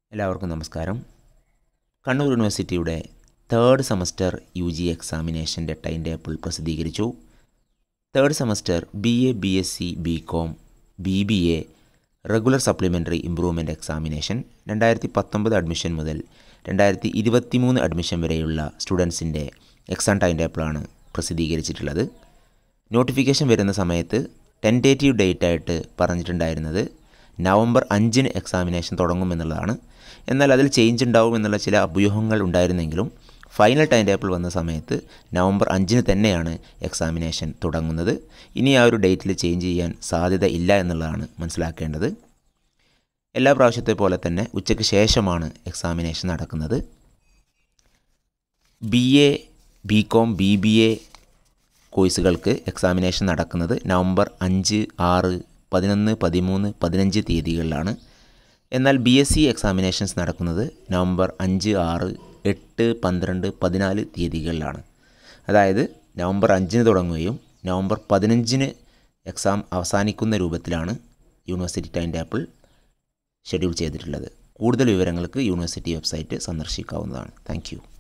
എല്ലാവർക്കും നമസ്കാരം കണ്ണൂർ യൂണിവേഴ്സിറ്റിയുടെ തേർഡ് സെമസ്റ്റർ യു ജി എക്സാമിനേഷൻ്റെ ടൈം ടേബിൾ പ്രസിദ്ധീകരിച്ചു third semester B A B S C B com B B A regular supplementary improvement examination രണ്ടായിരത്തി പത്തൊമ്പത് admission മുതൽ രണ്ടായിരത്തി ഇരുപത്തി മൂന്ന് അഡ്മിഷൻ വരെയുള്ള സ്റ്റുഡൻസിൻ്റെ എക്സാം ടൈം ടേബിളാണ് പ്രസിദ്ധീകരിച്ചിട്ടുള്ളത് നോട്ടിഫിക്കേഷൻ വരുന്ന സമയത്ത് ടെൻറ്റേറ്റീവ് ഡേറ്റ് ആയിട്ട് പറഞ്ഞിട്ടുണ്ടായിരുന്നത് നവംബർ അഞ്ചിന് എക്സാമിനേഷൻ തുടങ്ങുമെന്നുള്ളതാണ് എന്നാൽ അതിൽ ചേഞ്ച് ഉണ്ടാവും എന്നുള്ള ചില അഭ്യൂഹങ്ങൾ ഉണ്ടായിരുന്നെങ്കിലും ഫൈനൽ ടൈം ടേബിൾ വന്ന സമയത്ത് നവംബർ അഞ്ചിന് തന്നെയാണ് എക്സാമിനേഷൻ തുടങ്ങുന്നത് ഇനി ആ ഒരു ഡേറ്റിൽ ചേഞ്ച് ചെയ്യാൻ സാധ്യത ഇല്ല എന്നുള്ളതാണ് മനസ്സിലാക്കേണ്ടത് എല്ലാ പ്രാവശ്യത്തെ പോലെ തന്നെ ഉച്ചയ്ക്ക് ശേഷമാണ് എക്സാമിനേഷൻ നടക്കുന്നത് B A B com B B A കോഴ്സുകൾക്ക് എക്സാമിനേഷൻ നടക്കുന്നത് നവംബർ അഞ്ച് ആറ് പതിനൊന്ന് പതിമൂന്ന് പതിനഞ്ച് തീയതികളിലാണ് എന്നാൽ ബി എസ് സി എക്സാമിനേഷൻസ് നടക്കുന്നത് നവംബർ അഞ്ച് ആറ് എട്ട് പന്ത്രണ്ട് പതിനാല് തീയതികളിലാണ് അതായത് നവംബർ അഞ്ചിന് തുടങ്ങുകയും നവംബർ പതിനഞ്ചിന് എക്സാം അവസാനിക്കുന്ന രൂപത്തിലാണ് യൂണിവേഴ്സിറ്റി ടൈം ടേബിൾ ഷെഡ്യൂൾ ചെയ്തിട്ടുള്ളത് കൂടുതൽ വിവരങ്ങൾക്ക് യൂണിവേഴ്സിറ്റി വെബ്സൈറ്റ് സന്ദർശിക്കാവുന്നതാണ് താങ്ക്